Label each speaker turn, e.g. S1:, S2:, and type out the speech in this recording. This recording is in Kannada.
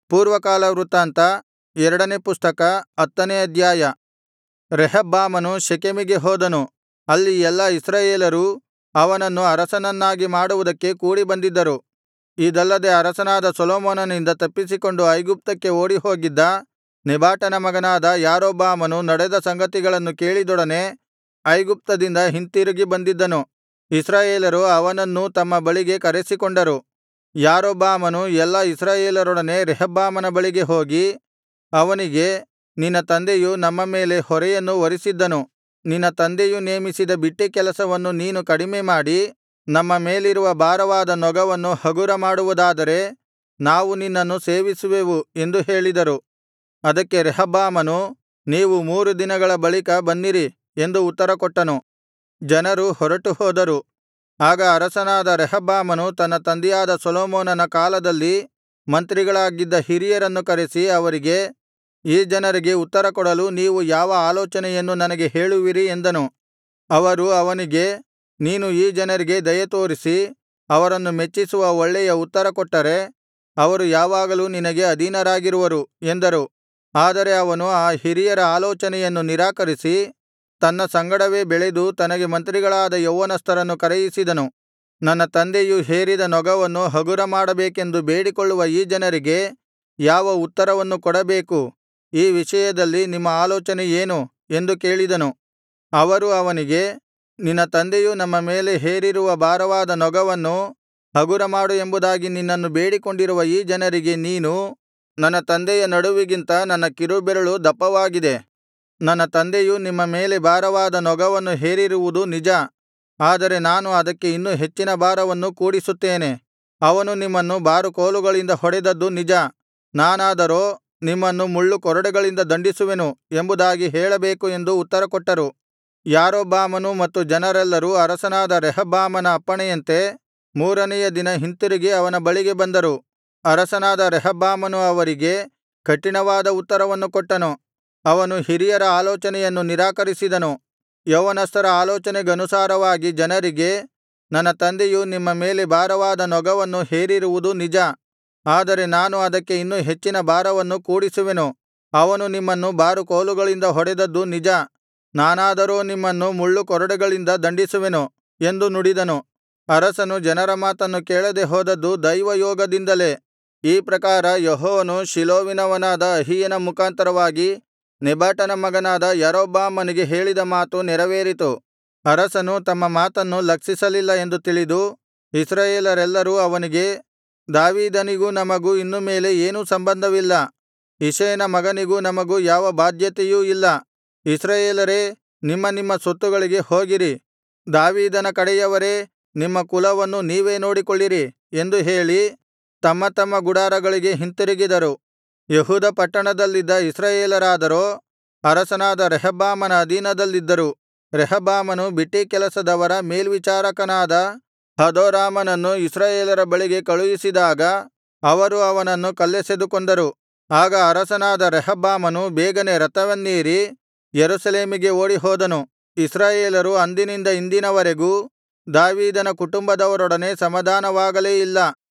S1: ಪೂರ್ವಕಾಲ ವೃತ್ತಾಂತ ಎರಡನೇ ಪುಸ್ತಕ ಹತ್ತನೇ ಅಧ್ಯಾಯ ರೆಹಬ್ಬಾಮನು ಶೆಕೆಮಿಗೆ ಹೋದನು ಅಲ್ಲಿ ಎಲ್ಲಾ ಇಸ್ರಾಯೇಲರೂ ಅವನನ್ನು ಅರಸನನ್ನಾಗಿ ಮಾಡುವುದಕ್ಕೆ ಕೂಡಿಬಂದಿದ್ದರು ಇದಲ್ಲದೆ ಅರಸನಾದ ಸೊಲೊಮೋನನಿಂದ ತಪ್ಪಿಸಿಕೊಂಡು ಐಗುಪ್ತಕ್ಕೆ ಓಡಿಹೋಗಿದ್ದ ನೆಬಾಟನ ಮಗನಾದ ಯಾರೊಬ್ಬಾಮನು ನಡೆದ ಸಂಗತಿಗಳನ್ನು ಕೇಳಿದೊಡನೆ ಐಗುಪ್ತದಿಂದ ಹಿಂತಿರುಗಿ ಬಂದಿದ್ದನು ಇಸ್ರಾಯೇಲರು ಅವನನ್ನೂ ತಮ್ಮ ಬಳಿಗೆ ಕರೆಸಿಕೊಂಡರು ಯಾರೊಬ್ಬಾಮನು ಎಲ್ಲಾ ಇಸ್ರಾಯೇಲರೊಡನೆ ರೆಹಬ್ಬಾಮನ ಬಳಿಗೆ ಹೋಗಿ ಅವನಿಗೆ ನಿನ್ನ ತಂದೆಯು ನಮ್ಮ ಮೇಲೆ ಹೊರೆಯನ್ನು ಹೊರಿಸಿದ್ದನು ನಿನ್ನ ತಂದೆಯು ನೇಮಿಸಿದ ಬಿಟ್ಟಿ ಕೆಲಸವನ್ನು ನೀನು ಕಡಿಮೆಮಾಡಿ ನಮ್ಮ ಮೇಲಿರುವ ಭಾರವಾದ ನೊಗವನ್ನು ಹಗುರ ಮಾಡುವುದಾದರೆ ನಾವು ನಿನ್ನನ್ನು ಸೇವಿಸುವೆವು ಎಂದು ಹೇಳಿದರು ಅದಕ್ಕೆ ರೆಹಬ್ಬಾಮನು ನೀವು ಮೂರು ದಿನಗಳ ಬಳಿಕ ಬನ್ನಿರಿ ಎಂದು ಉತ್ತರಕೊಟ್ಟನು ಜನರು ಹೊರಟುಹೋದರು ಆಗ ಅರಸನಾದ ರೆಹಬ್ಬಾಮನು ತನ್ನ ತಂದೆಯಾದ ಸೊಲೊಮೋನನ ಕಾಲದಲ್ಲಿ ಮಂತ್ರಿಗಳಾಗಿದ್ದ ಹಿರಿಯರನ್ನು ಕರೆಸಿ ಅವರಿಗೆ ಈ ಜನರಿಗೆ ಉತ್ತರಕೊಡಲು ನೀವು ಯಾವ ಆಲೋಚನೆಯನ್ನು ನನಗೆ ಹೇಳುವಿರಿ ಎಂದನು ಅವರು ಅವನಿಗೆ ನೀನು ಈ ಜನರಿಗೆ ದಯೆತೋರಿಸಿ ಅವರನ್ನು ಮೆಚ್ಚಿಸುವ ಒಳ್ಳೆಯ ಉತ್ತರ ಕೊಟ್ಟರೆ ಅವರು ಯಾವಾಗಲೂ ನಿನಗೆ ಅಧೀನರಾಗಿರುವರು ಎಂದರು ಆದರೆ ಅವನು ಆ ಹಿರಿಯರ ಆಲೋಚನೆಯನ್ನು ನಿರಾಕರಿಸಿ ತನ್ನ ಸಂಗಡವೇ ಬೆಳೆದು ತನಗೆ ಮಂತ್ರಿಗಳಾದ ಯೌವನಸ್ಥರನ್ನು ಕರೆಯಿಸಿದನು ನನ್ನ ತಂದೆಯು ಹೇರಿದ ನೊಗವನ್ನು ಹಗುರ ಮಾಡಬೇಕೆಂದು ಬೇಡಿಕೊಳ್ಳುವ ಈ ಜನರಿಗೆ ಯಾವ ಉತ್ತರವನ್ನು ಕೊಡಬೇಕು ಈ ವಿಷಯದಲ್ಲಿ ನಿಮ್ಮ ಆಲೋಚನೆ ಏನು ಎಂದು ಕೇಳಿದನು ಅವರು ಅವನಿಗೆ ನಿನ್ನ ತಂದೆಯು ನಮ್ಮ ಮೇಲೆ ಹೇರಿರುವ ಭಾರವಾದ ನೊಗವನ್ನು ಹಗುರಮಾಡು ಎಂಬುದಾಗಿ ನಿನ್ನನ್ನು ಬೇಡಿಕೊಂಡಿರುವ ಈ ಜನರಿಗೆ ನೀನು ನನ್ನ ತಂದೆಯ ನಡುವಿಗಿಂತ ನನ್ನ ಕಿರುಬೆರಳು ದಪ್ಪವಾಗಿದೆ ನನ್ನ ತಂದೆಯು ನಿಮ್ಮ ಮೇಲೆ ಭಾರವಾದ ನೊಗವನ್ನು ಹೇರಿರುವುದು ನಿಜ ಆದರೆ ನಾನು ಅದಕ್ಕೆ ಇನ್ನೂ ಹೆಚ್ಚಿನ ಭಾರವನ್ನು ಕೂಡಿಸುತ್ತೇನೆ ಅವನು ನಿಮ್ಮನ್ನು ಬಾರುಕೋಲುಗಳಿಂದ ಹೊಡೆದದ್ದು ನಿಜ ನಾನಾದರೋ ನಿಮ್ಮನ್ನು ಮುಳ್ಳು ಕೊರಡೆಗಳಿಂದ ದಂಡಿಸುವೆನು ಎಂಬುದಾಗಿ ಹೇಳಬೇಕು ಎಂದು ಉತ್ತರಕೊಟ್ಟರು ಯಾರೊಬ್ಬಾಮನೂ ಮತ್ತು ಜನರೆಲ್ಲರೂ ಅರಸನಾದ ರೆಹಬ್ಬಾಮನ ಅಪ್ಪಣೆಯಂತೆ ಮೂರನೆಯ ದಿನ ಹಿಂತಿರುಗಿ ಅವನ ಬಳಿಗೆ ಬಂದರು ಅರಸನಾದ ರೆಹಬ್ಬಾಮನು ಅವರಿಗೆ ಕಠಿಣವಾದ ಉತ್ತರವನ್ನು ಕೊಟ್ಟನು ಅವನು ಹಿರಿಯರ ಆಲೋಚನೆಯನ್ನು ನಿರಾಕರಿಸಿದನು ಯೌವನಸ್ಥರ ಆಲೋಚನೆಗನುಸಾರವಾಗಿ ಜನರಿಗೆ ನನ್ನ ತಂದೆಯು ನಿಮ್ಮ ಮೇಲೆ ಭಾರವಾದ ನೊಗವನ್ನು ಹೇರಿರುವುದು ನಿಜ ಆದರೆ ನಾನು ಅದಕ್ಕೆ ಇನ್ನೂ ಹೆಚ್ಚಿನ ಭಾರವನ್ನು ಕೂಡಿಸುವೆನು ಅವನು ನಿಮ್ಮನ್ನು ಬಾರುಕೋಲುಗಳಿಂದ ಹೊಡೆದದ್ದು ನಿಜ ನಾನಾದರೋ ನಿಮ್ಮನ್ನು ಮುಳ್ಳು ಕೊರಡೆಗಳಿಂದ ದಂಡಿಸುವೆನು ಎಂದು ನುಡಿದನು ಅರಸನು ಜನರ ಮಾತನ್ನು ಕೇಳದೆ ಹೋದದ್ದು ದೈವಯೋಗದಿಂದಲೇ ಈ ಪ್ರಕಾರ ಯೆಹೋವನು ಶಿಲೋವಿನವನಾದ ಅಹೀಯನ ಮುಖಾಂತರವಾಗಿ ನೆಬಾಟನ ಮಗನಾದ ಯಾರೊಬ್ಬಾಮನಿಗೆ ಹೇಳಿದ ಮಾತು ನೆರವೇರಿತು ಅರಸನು ತಮ್ಮ ಮಾತನ್ನು ಲಕ್ಷಿಸಲಿಲ್ಲ ಎಂದು ತಿಳಿದು ಇಸ್ರಾಯೇಲರೆಲ್ಲರೂ ಅವನಿಗೆ ದಾವೀದನಿಗೂ ನಮಗೂ ಇನ್ನು ಮೇಲೆ ಏನೂ ಸಂಬಂಧವಿಲ್ಲ ಇಷಯನ ಮಗನಿಗೂ ನಮಗೂ ಯಾವ ಬಾಧ್ಯತೆಯೂ ಇಲ್ಲ ಇಸ್ರಾಯೇಲರೇ ನಿಮ್ಮ ನಿಮ್ಮ ಸ್ವತ್ತುಗಳಿಗೆ ಹೋಗಿರಿ ದಾವೀದನ ಕಡೆಯವರೇ ನಿಮ್ಮ ಕುಲವನ್ನು ನೀವೇ ನೋಡಿಕೊಳ್ಳಿರಿ ಎಂದು ಹೇಳಿ ತಮ್ಮ ತಮ್ಮ ಗುಡಾರಗಳಿಗೆ ಹಿಂತಿರುಗಿದರು ಯೆಹೂದ ಪಟ್ಟಣದಲ್ಲಿದ್ದ ಇಸ್ರಾಯೇಲರಾದರೋ ಅರಸನಾದ ರೆಹಬ್ಬಾಮನ ಅಧೀನದಲ್ಲಿದ್ದರು ರೆಹಬ್ಬಾಮನು ಬಿಟ್ಟೀ ಕೆಲಸದವರ ಮೇಲ್ವಿಚಾರಕನಾದ ಹದೋರಾಮನನ್ನು ಇಸ್ರಾಯೇಲರ ಬಳಿಗೆ ಕಳುಹಿಸಿದಾಗ ಅವರು ಅವನನ್ನು ಕಲ್ಲೆಸೆದು ಕೊಂದರು ಆಗ ಅರಸನಾದ ರೆಹಬ್ಬಾಮನು ಬೇಗನೆ ರಥವನ್ನೇರಿ ಯೆರೂಸಲೇಮಿಗೆ ಓಡಿಹೋದನು ಇಸ್ರಾಯೇಲರು ಅಂದಿನಿಂದ ಇಂದಿನವರೆಗೂ ದಾವೀದನ ಕುಟುಂಬದವರೊಡನೆ ಸಮಾಧಾನವಾಗಲೇ ಇಲ್ಲ